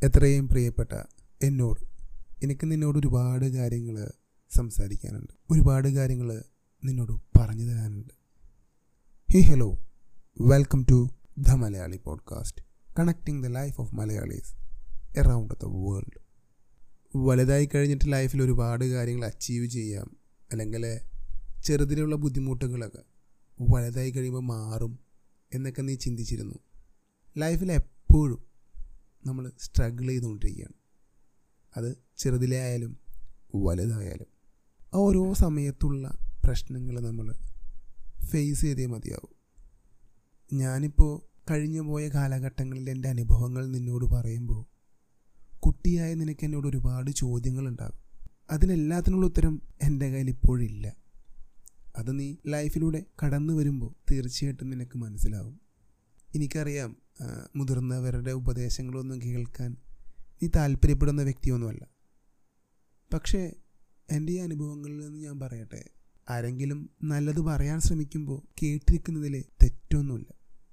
എത്രയും പ്രിയപ്പെട്ട എന്നോട് എനിക്ക് നിന്നോട് ഒരുപാട് കാര്യങ്ങൾ സംസാരിക്കാനുണ്ട് ഒരുപാട് കാര്യങ്ങൾ നിന്നോട് പറഞ്ഞു തരാനുണ്ട് hey hello welcome to the Malayali podcast connecting the life of Malayalis around the world വലുതായി കഴിഞ്ഞിട്ട് ലൈഫിൽ ഒരുപാട് കാര്യങ്ങൾ അച്ചീവ് ചെയ്യാം അല്ലെങ്കിൽ ചെറുതിലുള്ള ബുദ്ധിമുട്ടുകളൊക്കെ വലുതായി കഴിയുമ്പോൾ മാറും എന്നൊക്കെ നീ ചിന്തിച്ചിരുന്നു ലൈഫിൽ എപ്പോഴും നമ്മൾ സ്ട്രഗിൾ ചെയ്തുകൊണ്ടിരിക്കുകയാണ് അത് ചെറുതിലെ ആയാലും വലുതായാലും ആ ഓരോ സമയത്തുള്ള പ്രശ്നങ്ങൾ നമ്മൾ ഫേസ് ചെയ്തേ മതിയാവും ഞാനിപ്പോൾ കഴിഞ്ഞു പോയ കാലഘട്ടങ്ങളിൽ എൻ്റെ അനുഭവങ്ങൾ നിന്നോട് പറയുമ്പോൾ കുട്ടിയായ നിനക്ക് എന്നോട് ഒരുപാട് ചോദ്യങ്ങളുണ്ടാകും അതിനെല്ലാത്തിനുള്ള ഉത്തരം എൻ്റെ കയ്യിൽ ഇപ്പോഴില്ല അത് നീ ലൈഫിലൂടെ കടന്നു വരുമ്പോൾ തീർച്ചയായിട്ടും നിനക്ക് മനസ്സിലാവും എനിക്കറിയാം ആ, മുതിർന്നവരുടെ ഉപദേശങ്ങളൊന്നും കേൾക്കാൻ നീ താല്പര്യപ്പെടുന്ന വ്യക്തിയൊന്നുമല്ല പക്ഷേ എൻ്റെ ഈ അനുഭവങ്ങളിൽ നിന്ന് ഞാൻ പറയട്ടെ ആരെങ്കിലും നല്ലത് പറയാൻ ശ്രമിക്കുമ്പോൾ കേട്ടിരിക്കുന്നതിൽ തെറ്റൊന്നുമില്ല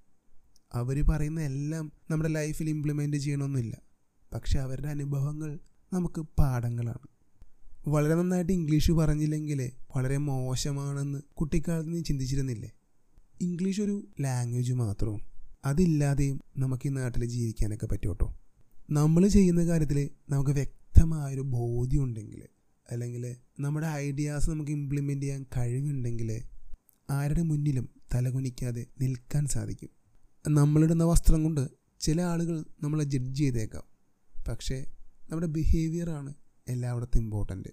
അവർ പറയുന്ന എല്ലാം നമ്മുടെ ലൈഫിൽ ഇംപ്ലിമെൻ്റ് ചെയ്യണമെന്നില്ല പക്ഷെ അവരുടെ അനുഭവങ്ങൾ നമുക്ക് പാഠങ്ങളാണ് വളരെ നന്നായിട്ട് ഇംഗ്ലീഷ് പറഞ്ഞില്ലെങ്കിൽ വളരെ മോശമാണെന്ന് കുട്ടിക്കാലത്ത് നീ ചിന്തിച്ചിരുന്നില്ലേ ഇംഗ്ലീഷ് ഒരു ലാംഗ്വേജ് മാത്രവും അതില്ലാതെയും നമുക്ക് ഈ നാട്ടിൽ ജീവിക്കാനൊക്കെ പറ്റും കേട്ടോ നമ്മൾ ചെയ്യുന്ന കാര്യത്തിൽ നമുക്ക് വ്യക്തമായൊരു ബോധ്യം ഉണ്ടെങ്കിൽ അല്ലെങ്കിൽ നമ്മുടെ ഐഡിയാസ് നമുക്ക് ഇംപ്ലിമെൻ്റ് ചെയ്യാൻ കഴിവുണ്ടെങ്കിൽ ആരുടെ മുന്നിലും തലകുനിക്കാതെ നിൽക്കാൻ സാധിക്കും നമ്മളിടുന്ന വസ്ത്രം കൊണ്ട് ചില ആളുകൾ നമ്മളെ ജഡ്ജ് ചെയ്തേക്കാം പക്ഷേ നമ്മുടെ ബിഹേവിയറാണ് എല്ലായിടത്തും ഇമ്പോർട്ടൻ്റ്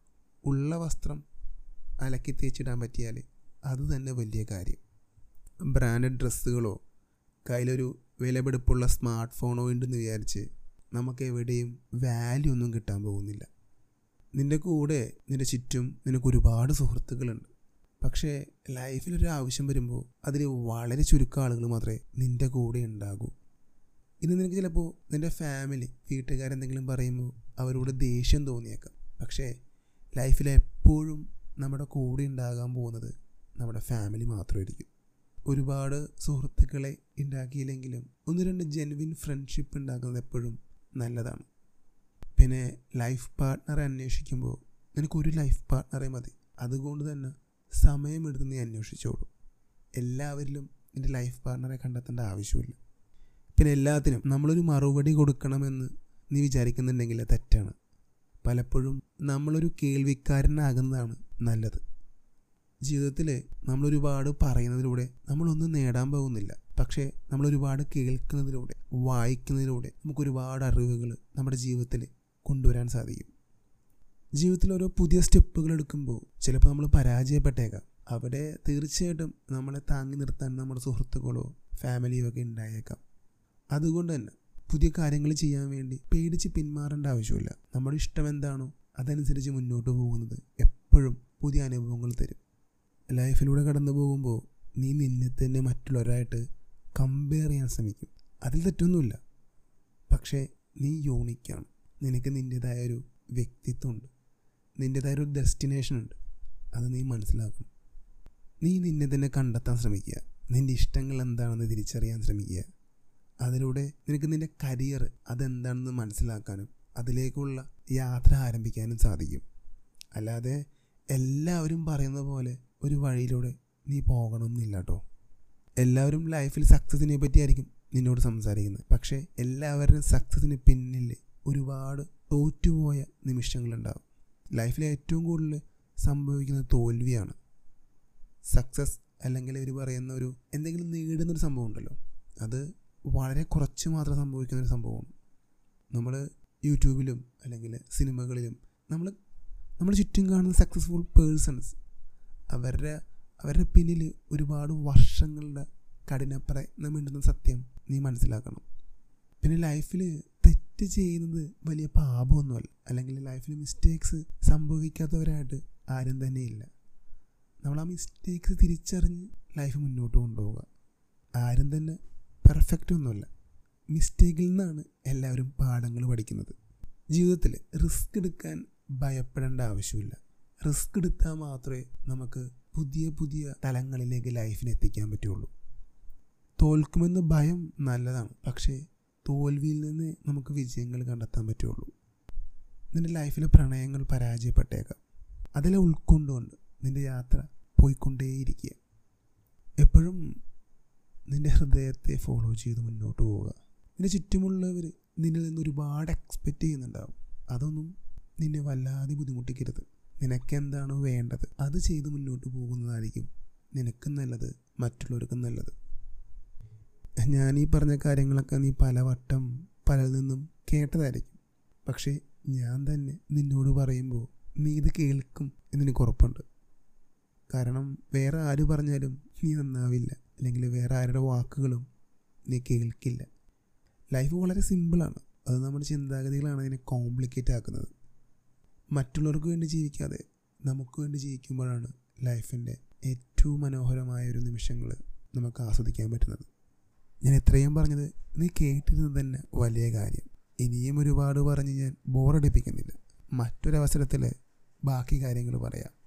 ഉള്ള വസ്ത്രം അലക്കി തേച്ചിടാൻ പറ്റിയാൽ അത് തന്നെ വലിയ കാര്യം ബ്രാൻഡഡ് ഡ്രസ്സുകളോ കയ്യിലൊരു വിലപിടിപ്പുള്ള സ്മാർട്ട് ഫോണോ ഉണ്ടെന്ന് വിചാരിച്ച് നമുക്ക് എവിടെയും വാല്യൂ ഒന്നും കിട്ടാൻ പോകുന്നില്ല നിൻ്റെ കൂടെ നിൻ്റെ ചുറ്റും നിനക്ക് ഒരുപാട് സുഹൃത്തുക്കളുണ്ട് പക്ഷേ ലൈഫിലൊരു ആവശ്യം വരുമ്പോൾ അതിൽ വളരെ ചുരുക്കം ആളുകൾ മാത്രമേ നിൻ്റെ കൂടെ ഉണ്ടാകൂ ഇന്ന് നിനക്ക് ചിലപ്പോൾ നിൻ്റെ ഫാമിലി വീട്ടുകാരെന്തെങ്കിലും പറയുമ്പോൾ അവരോട് ദേഷ്യം തോന്നിയേക്കാം പക്ഷേ ലൈഫിൽ എപ്പോഴും നമ്മുടെ കൂടെ ഉണ്ടാകാൻ പോകുന്നത് നമ്മുടെ ഫാമിലി മാത്രമായിരിക്കും ഒരുപാട് സുഹൃത്തുക്കളെ ഉണ്ടാക്കിയില്ലെങ്കിലും ഒന്ന് രണ്ട് ജെനുവിൻ ഫ്രണ്ട്ഷിപ്പ് ഉണ്ടാക്കുന്നത് എപ്പോഴും നല്ലതാണ് പിന്നെ ലൈഫ് പാർട്ട്ണറെ അന്വേഷിക്കുമ്പോൾ നിനക്കൊരു ലൈഫ് പാർട്ട്ണറെ മതി അതുകൊണ്ട് തന്നെ സമയമെടുത്ത് നീ അന്വേഷിച്ചോളൂ എല്ലാവരിലും നിൻ്റെ ലൈഫ് പാർട്ട്ണറെ കണ്ടെത്തേണ്ട ആവശ്യമില്ല പിന്നെ എല്ലാത്തിനും നമ്മളൊരു മറുപടി കൊടുക്കണമെന്ന് നീ വിചാരിക്കുന്നുണ്ടെങ്കിൽ അത് തെറ്റാണ് പലപ്പോഴും നമ്മളൊരു കേൾവിക്കാരനാകുന്നതാണ് നല്ലത് ജീവിതത്തിൽ നമ്മളൊരുപാട് പറയുന്നതിലൂടെ നമ്മളൊന്നും നേടാൻ പോകുന്നില്ല പക്ഷേ നമ്മളൊരുപാട് കേൾക്കുന്നതിലൂടെ വായിക്കുന്നതിലൂടെ നമുക്ക് ഒരുപാട് അറിവുകൾ നമ്മുടെ ജീവിതത്തിൽ കൊണ്ടുവരാൻ സാധിക്കും ജീവിതത്തിൽ ഓരോ പുതിയ സ്റ്റെപ്പുകൾ എടുക്കുമ്പോൾ ചിലപ്പോൾ നമ്മൾ പരാജയപ്പെട്ടേക്കാം അവിടെ തീർച്ചയായിട്ടും നമ്മളെ താങ്ങി നിർത്താൻ നമ്മുടെ സുഹൃത്തുക്കളോ ഫാമിലിയോ ഒക്കെ ഉണ്ടായേക്കാം അതുകൊണ്ട് തന്നെ പുതിയ കാര്യങ്ങൾ ചെയ്യാൻ വേണ്ടി പേടിച്ച് പിന്മാറേണ്ട ആവശ്യമില്ല നമ്മുടെ ഇഷ്ടം എന്താണോ അതനുസരിച്ച് മുന്നോട്ട് പോകുന്നത് എപ്പോഴും പുതിയ അനുഭവങ്ങൾ തരും ലൈഫിലൂടെ കടന്നു പോകുമ്പോൾ നീ നിന്നെ തന്നെ മറ്റുള്ളവരായിട്ട് കമ്പയർ ചെയ്യാൻ ശ്രമിക്കും അതിൽ തെറ്റൊന്നുമില്ല പക്ഷേ നീ യൂണിക്കാണ് നിനക്ക് നിൻ്റെതായ ഒരു വ്യക്തിത്വമുണ്ട് നിൻ്റെതായ ഒരു ഡെസ്റ്റിനേഷൻ ഉണ്ട് അത് നീ മനസ്സിലാക്കണം നീ നിന്നെ തന്നെ കണ്ടെത്താൻ ശ്രമിക്കുക നിൻ്റെ ഇഷ്ടങ്ങൾ എന്താണെന്ന് തിരിച്ചറിയാൻ ശ്രമിക്കുക അതിലൂടെ നിനക്ക് നിൻ്റെ കരിയർ അതെന്താണെന്ന് മനസ്സിലാക്കാനും അതിലേക്കുള്ള യാത്ര ആരംഭിക്കാനും സാധിക്കും അല്ലാതെ എല്ലാവരും പറയുന്ന പോലെ ഒരു വഴിയിലൂടെ നീ പോകണമെന്നില്ല കേട്ടോ എല്ലാവരും ലൈഫിൽ സക്സസിനെ പറ്റിയായിരിക്കും നിന്നോട് സംസാരിക്കുന്നത് പക്ഷേ എല്ലാവരുടെയും സക്സസിന് പിന്നിൽ ഒരുപാട് തോറ്റുപോയ നിമിഷങ്ങളുണ്ടാവും ലൈഫിൽ ഏറ്റവും കൂടുതൽ സംഭവിക്കുന്നത് തോൽവിയാണ് സക്സസ് അല്ലെങ്കിൽ ഇവർ പറയുന്ന ഒരു എന്തെങ്കിലും നേടുന്നൊരു സംഭവം ഉണ്ടല്ലോ അത് വളരെ കുറച്ച് മാത്രം സംഭവിക്കുന്ന ഒരു സംഭവമാണ് നമ്മൾ യൂട്യൂബിലും അല്ലെങ്കിൽ സിനിമകളിലും നമ്മൾ നമ്മൾ ചുറ്റും കാണുന്ന സക്സസ്ഫുൾ പേഴ്സൺസ് അവരുടെ അവരുടെ പിന്നിൽ ഒരുപാട് വർഷങ്ങളുടെ കഠിനപ്രയത്നമുണ്ടെന്ന സത്യം നീ മനസ്സിലാക്കണം പിന്നെ ലൈഫിൽ തെറ്റ് ചെയ്യുന്നത് വലിയ പാപമൊന്നുമല്ല അല്ലെങ്കിൽ ലൈഫിൽ മിസ്റ്റേക്സ് സംഭവിക്കാത്തവരായിട്ട് ആരും തന്നെ ഇല്ല നമ്മൾ ആ മിസ്റ്റേക്സ് തിരിച്ചറിഞ്ഞ് ലൈഫ് മുന്നോട്ട് കൊണ്ടുപോവുക ആരും തന്നെ പെർഫെക്റ്റ് ഒന്നുമല്ല മിസ്റ്റേക്കിൽ നിന്നാണ് എല്ലാവരും പാഠങ്ങൾ പഠിക്കുന്നത് ജീവിതത്തിൽ റിസ്ക് എടുക്കാൻ ഭയപ്പെടേണ്ട ആവശ്യമില്ല റിസ്ക് എടുത്താൽ മാത്രമേ നമുക്ക് പുതിയ പുതിയ തലങ്ങളിലേക്ക് ലൈഫിന് എത്തിക്കാൻ പറ്റുള്ളൂ തോൽക്കുമെന്ന് ഭയം നല്ലതാണ് പക്ഷേ തോൽവിയിൽ നിന്ന് നമുക്ക് വിജയങ്ങൾ കണ്ടെത്താൻ പറ്റുള്ളൂ നിൻ്റെ ലൈഫിലെ പ്രണയങ്ങൾ പരാജയപ്പെട്ടേക്കാം അതിലെ ഉൾക്കൊണ്ടുകൊണ്ട് നിൻ്റെ യാത്ര പോയിക്കൊണ്ടേയിരിക്കുക എപ്പോഴും നിൻ്റെ ഹൃദയത്തെ ഫോളോ ചെയ്ത് മുന്നോട്ട് പോവുക നിൻ്റെ ചുറ്റുമുള്ളവർ നിന്നിൽ നിന്ന് ഒരുപാട് എക്സ്പെക്റ്റ് ചെയ്യുന്നുണ്ടാവും അതൊന്നും നിന്നെ വല്ലാതെ ബുദ്ധിമുട്ടിക്കരുത് നിനക്കെന്താണോ വേണ്ടത് അത് ചെയ്ത് മുന്നോട്ട് പോകുന്നതായിരിക്കും നിനക്കും നല്ലത് മറ്റുള്ളവർക്കും നല്ലത് ഞാൻ ഈ പറഞ്ഞ കാര്യങ്ങളൊക്കെ നീ പലവട്ടം പലരിൽ നിന്നും കേട്ടതായിരിക്കും പക്ഷേ ഞാൻ തന്നെ നിന്നോട് പറയുമ്പോൾ നീ ഇത് കേൾക്കും എന്നെനിക്ക് ഉറപ്പുണ്ട് കാരണം വേറെ ആര് പറഞ്ഞാലും നീ നന്നാവില്ല അല്ലെങ്കിൽ വേറെ ആരുടെ വാക്കുകളും നീ കേൾക്കില്ല ലൈഫ് വളരെ സിമ്പിളാണ് അത് നമ്മുടെ ചിന്താഗതികളാണ് അതിനെ കോംപ്ലിക്കേറ്റ് ആക്കുന്നത് മറ്റുള്ളവർക്ക് വേണ്ടി ജീവിക്കാതെ നമുക്ക് വേണ്ടി ജീവിക്കുമ്പോഴാണ് ലൈഫിൻ്റെ ഏറ്റവും മനോഹരമായ ഒരു നിമിഷങ്ങൾ നമുക്ക് ആസ്വദിക്കാൻ പറ്റുന്നത് ഞാൻ എത്രയും പറഞ്ഞത് നീ കേട്ടിരുന്നത് തന്നെ വലിയ കാര്യം ഇനിയും ഒരുപാട് പറഞ്ഞ് ഞാൻ ബോറടിപ്പിക്കുന്നില്ല മറ്റൊരവസരത്തിൽ ബാക്കി കാര്യങ്ങൾ പറയാം